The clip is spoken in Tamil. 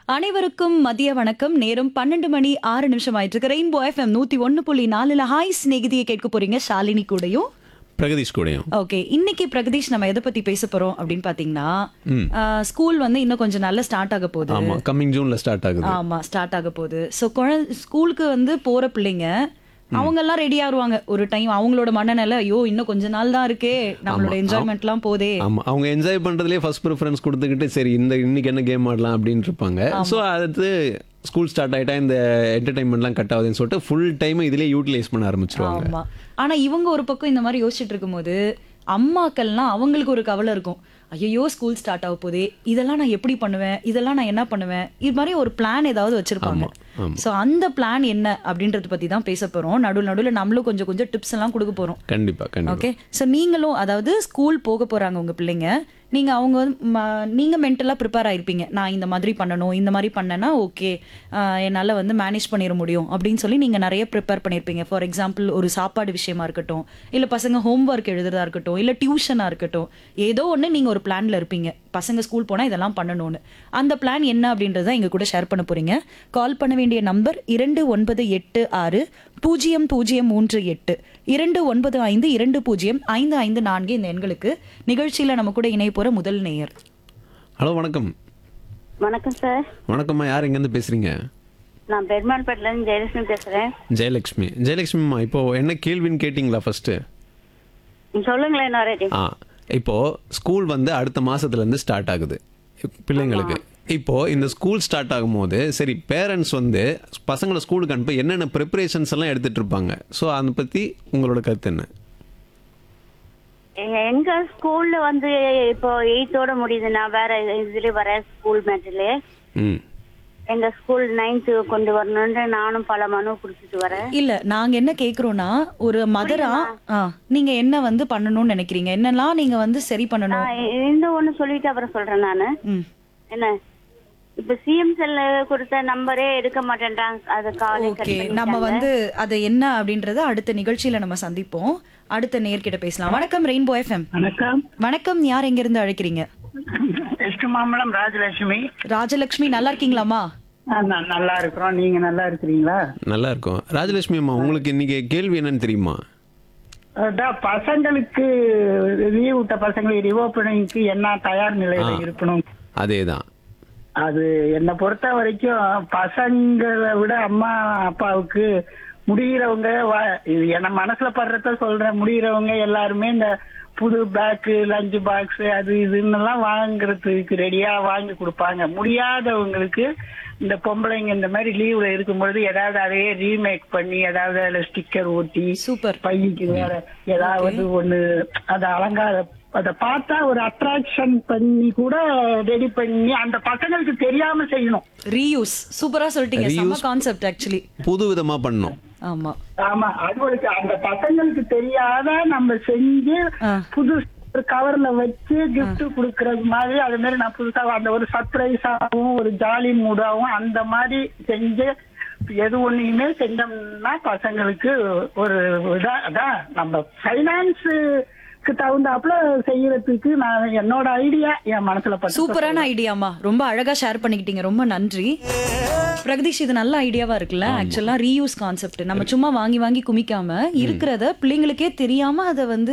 அனைவருக்கும் மதிய வணக்கம் நேரம் பன்னெண்டு மணி ஆறு நிமிஷம் ஆயிட்டு இருக்கு ரெயின்போ எஃப்எம் நூத்தி ஒன்னு புள்ளி நாலுல ஹாய் சிநேகிதியை கேட்க போறீங்க ஷாலினி கூடயும் பிரகதீஷ் கூடயும் ஓகே இன்னைக்கு பிரகதீஷ் நம்ம எதை பத்தி பேச போறோம் அப்படின்னு பாத்தீங்கன்னா ஸ்கூல் வந்து இன்னும் கொஞ்சம் நல்லா ஸ்டார்ட் ஆக போகுது ஆமா கம்மிங் ஜூன்ல ஸ்டார்ட் ஆகுது ஆமா ஸ்டார்ட் ஆக போகுது ஸோ குழந்தை ஸ்கூலுக்கு வந்து போற பிள்ளைங்க அவங்க எல்லாம் ரெடி ஆகுவாங்க ஒரு டைம் அவங்களோட மனநிலை ஐயோ இன்னும் கொஞ்ச நாள் தான் இருக்கே நம்மளோட என்ஜாய்மெண்ட்லாம் போதே ஆமா அவங்க என்ஜாய் பண்றதுலயே ஃபர்ஸ்ட் ப்ரிஃபரன்ஸ் கொடுத்துக்கிட்டு சரி இந்த இன்னைக்கு என்ன கேம் ஆடலாம் அப்படின்னு இருப்பாங்க ஸோ அது ஸ்கூல் ஸ்டார்ட் ஆயிட்டா இந்த என்டர்டைன்மெண்ட்லாம் கட் ஆகுதுன்னு சொல்லிட்டு ஃபுல் டைம் இதுலயே யூட்டிலைஸ் பண்ண ஆரம்பிச்சிருவாங்க ஆமா ஆனா இவங்க ஒரு பக்கம் இந்த மாதிரி யோசிச்சுட்டு இருக்கும்போது அம்மாக்கள்லாம் அவங்களுக்கு ஒரு கவலை இருக்கும் ஐயோ ஸ்கூல் ஸ்டார்ட் ஆக போதே இதெல்லாம் நான் எப்படி பண்ணுவேன் இதெல்லாம் நான் என்ன பண்ணுவேன் இது மாதிரி ஒரு பிளான் ஏதாவது வச்சிருப்பாங்க ஆமா. சோ அந்த பிளான் என்ன அப்படின்றத பத்தி தான் பேச போறோம் நடுவில் நடுவில் நம்மளும் கொஞ்சம் கொஞ்சம் டிப்ஸ் எல்லாம் கொடுக்க போறோம் கண்டிப்பா கண்டிப்பா ஓகே ஸோ நீங்களும் அதாவது ஸ்கூல் போக போறாங்க உங்க பிள்ளைங்க நீங்க அவங்க வந்து ம- நீங்க மென்டலா ப்ரிப்பேர் ஆயிருப்பீங்க நான் இந்த மாதிரி பண்ணணும் இந்த மாதிரி பண்ணேன்னா ஓகே என்னால வந்து மேனேஜ் பண்ணிட முடியும் அப்படின்னு சொல்லி நீங்க நிறைய ப்ரிப்பேர் பண்ணியிருப்பீங்க ஃபார் எக்ஸாம்பிள் ஒரு சாப்பாடு விஷயமா இருக்கட்டும் இல்ல பசங்க ஹோம்ஒர்க் எழுதுறதா இருக்கட்டும் இல்ல டியூஷனா இருக்கட்டும் ஏதோ ஒண்ணு நீங்க ஒரு பிளான்ல இருப்பீங்க பசங்க ஸ்கூல் போனா இதெல்லாம் பண்ணணும்னு அந்த பிளான் என்ன அப்படின்றத எங்க கூட ஷேர் பண்ண போறீங்க கால் பண்ண வேண்டிய நம்பர் இரண்டு ஒன்பது எட்டு ஆறு பூஜ்ஜியம் பூஜ்ஜியம் மூன்று எட்டு இரண்டு ஒன்பது ஐந்து இரண்டு பூஜ்ஜியம் ஐந்து ஐந்து நான்கு இந்த எண்களுக்கு நிகழ்ச்சியில நம்ம கூட இணைய போற முதல் நேயர் ஹலோ வணக்கம் வணக்கம் சார் வணக்கம்மா யார் எங்கேருந்து பேசுறீங்க நான் பெருமாள்பேட்டில இருந்து ஜெயலட்சுமி பேசுறேன் ஜெயலட்சுமி ஜெயலட்சுமிம்மா இப்போ என்ன கேள்வின்னு கேட்டிங்களா ஃபர்ஸ்ட் சொல்லுங்களேன் நாரேடி ஆ இப்போ ஸ்கூல் வந்து அடுத்த மாசத்துல இருந்து ஸ்டார்ட் ஆகுது பிள்ளைங்களுக்கு இப்போ இந்த ஸ்கூல் ஸ்டார்ட் ஆகும்போது சரி பேரண்ட்ஸ் வந்து பசங்களை ஸ்கூலுக்கு அனுப்ப என்னென்ன ப்ரிப்பரேஷன்ஸ் எல்லாம் எடுத்துட்டு இருப்பாங்க ஸோ அதை பத்தி உங்களோட கருத்து என்ன எங்க ஸ்கூல்ல வந்து இப்போ எயித்தோட முடியுதுன்னா வேற இதுல வர ஸ்கூல் மேட்ல ம் எங்க ஸ்கூல் நைன்த்து கொண்டு வரணும்னு நானும் பல மனு குடிச்சிட்டு வரேன் இல்ல நாங்க என்ன கேக்குறோம்னா ஒரு மதரா நீங்க என்ன வந்து பண்ணணும்னு நினைக்கிறீங்க என்னெல்லாம் நீங்க வந்து சரி பண்ணணும் நான் இந்த ஒண்ணு சொல்லிட்டு அப்புறம் சொல்றேன் நானு ம் என்ன இப்ப சிஎம் செல்ல கொடுத்த நம்பரே எடுக்க மாட்டேன்றாங்க அது காலை ஓகே நம்ம வந்து அது என்ன அப்படின்றத அடுத்த நிகழ்ச்சியில நம்ம சந்திப்போம் அடுத்த நேர்கிட்ட பேசலாம் வணக்கம் ரெயின்போ எஃப்எம் வணக்கம் வணக்கம் யார் எங்க இருந்து அழைக்கிறீங்க எஸ்ட் மாம்பழம் ராஜலட்சுமி ராஜலட்சுமி நல்லா இருக்கீங்களாமா ஆ, ந- நல்லா இருக்கிறோம் நீங்க நல்லா இருக்கிறீங்களா நல்லா இருக்கும் ராஜலட்சுமி அம்மா உங்களுக்கு இன்னைக்கு கேள்வி என்னன்னு தெரியுமா அதான் பசங்களுக்கு லீவ் விட்ட பசங்களுக்கு ரிவோப்பனிங்க்கு என்ன தயார் நிலையில ஆ. இருக்கணும் அதே தான் அது என்னை பொறுத்த வரைக்கும் பசங்களை விட அம்மா அப்பாவுக்கு முடிகிறவங்க வா- இது என்ன மனசுல படுறத சொல்றேன் முடிகிறவங்க எல்லாருமே இந்த புது பேக்கு லஞ்ச் பாக்ஸ் அது இதுன்னு எல்லாம் வாங்குறதுக்கு ரெடியா வாங்கி கொடுப்பாங்க முடியாதவங்களுக்கு இந்த பொம்பளைங்க இந்த மாதிரி லீவ்ல இருக்கும்பொழுது ஏதாவது அதையே ரீமேக் பண்ணி ஏதாவது அதுல ஸ்டிக்கர் ஒட்டி சூப்பர் பையனுக்கு வேற ஏதாவது ஒண்ணு அத அலங்கார அத பார்த்தா ஒரு அட்ராக்ஷன் பண்ணி கூட ரெடி பண்ணி அந்த பசங்களுக்கு தெரியாம செய்யணும் ரீயூஸ் சூப்பரா சொல்லிட்டீங்க செம்ம Reuse. கான்செப்ட் ஆக்சுவலி புது விதமா பண்ணணும் ஆமா ஆமா அதுகளுக்கு அந்த பசங்களுக்கு தெரியாத நம்ம செஞ்சு ஆ. புது கவர்ல வச்சு gift குடுக்கறது மாதிரி அது மாதிரி நான் புதுசா அந்த ஒரு சர்ப்ரைஸாவும் ஒரு ஜாலி மூடாவும் அந்த மாதிரி செஞ்சு எது ஒண்ணையுமே செஞ்சோம்னா பசங்களுக்கு ஒரு இதா அதான் நம்ம ஃபைனான்ஸுக்கு தகுந்தாப்புல செய்யறதுக்கு நான் என்னோட ஐடியா என் மனசுல பட்டு சூப்பரான ஐடியாமா ரொம்ப அழகா ஷேர் பண்ணிக்கிட்டீங்க ரொம்ப நன்றி பிரகதீஷ் இது நல்ல ஐடியாவா இருக்குல்ல ஆக்சுவலா ரீயூஸ் கான்செப்ட் நம்ம சும்மா வாங்கி வாங்கி குமிக்காம இருக்கிறத பிள்ளைங்களுக்கே தெரியாம அதை வந்து